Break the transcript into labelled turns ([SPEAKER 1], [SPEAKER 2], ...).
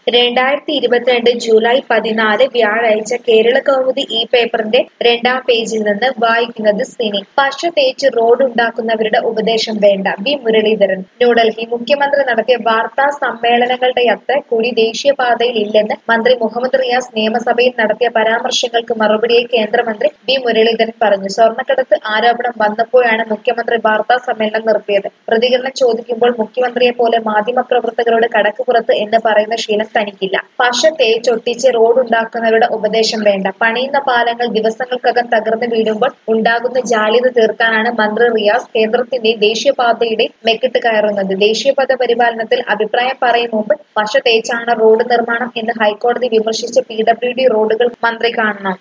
[SPEAKER 1] രണ്ടായിരത്തി ഇരുപത്തിരണ്ട് ജൂലൈ പതിനാല് വ്യാഴാഴ്ച കേരള കൗമുദി ഈ പേപ്പറിന്റെ രണ്ടാം പേജിൽ നിന്ന് വായിക്കുന്നത് സിനി പശ തേച്ച് റോഡ് ഉണ്ടാക്കുന്നവരുടെ ഉപദേശം വേണ്ട വി മുരളീധരൻ ന്യൂഡൽഹി മുഖ്യമന്ത്രി നടത്തിയ വാർത്താ സമ്മേളനങ്ങളുടെയത്ര കൂടി ദേശീയപാതയിൽ ഇല്ലെന്ന് മന്ത്രി മുഹമ്മദ് റിയാസ് നിയമസഭയിൽ നടത്തിയ പരാമർശങ്ങൾക്ക് മറുപടിയായി കേന്ദ്രമന്ത്രി വി മുരളീധരൻ പറഞ്ഞു സ്വർണ്ണക്കടത്ത് ആരോപണം വന്നപ്പോഴാണ് മുഖ്യമന്ത്രി വാർത്താ സമ്മേളനം നിർത്തിയത് പ്രതികരണം ചോദിക്കുമ്പോൾ മുഖ്യമന്ത്രിയെ പോലെ മാധ്യമപ്രവർത്തകരോട് കടക്കുപുറത്ത് എന്ന് പറയുന്ന ശീലം തനിക്കില്ല പശ തേച്ചൊട്ടിച്ച് റോഡ് ഉണ്ടാക്കുന്നവരുടെ ഉപദേശം വേണ്ട പണിയുന്ന പാലങ്ങൾ ദിവസങ്ങൾക്കകം തകർന്നു വീഴുമ്പോൾ ഉണ്ടാകുന്ന ജാള്യത തീർക്കാനാണ് മന്ത്രി റിയാസ് കേന്ദ്രത്തിന്റെ ദേശീയപാതയുടെ മെക്കിട്ട് കയറുന്നത് ദേശീയപാത പരിപാലനത്തിൽ അഭിപ്രായം പറയും മുമ്പ് പശ തേച്ചാണ് റോഡ് നിർമ്മാണം എന്ന് ഹൈക്കോടതി വിമർശിച്ച പി ഡബ്ല്യു ഡി റോഡുകൾ മന്ത്രി കാണണം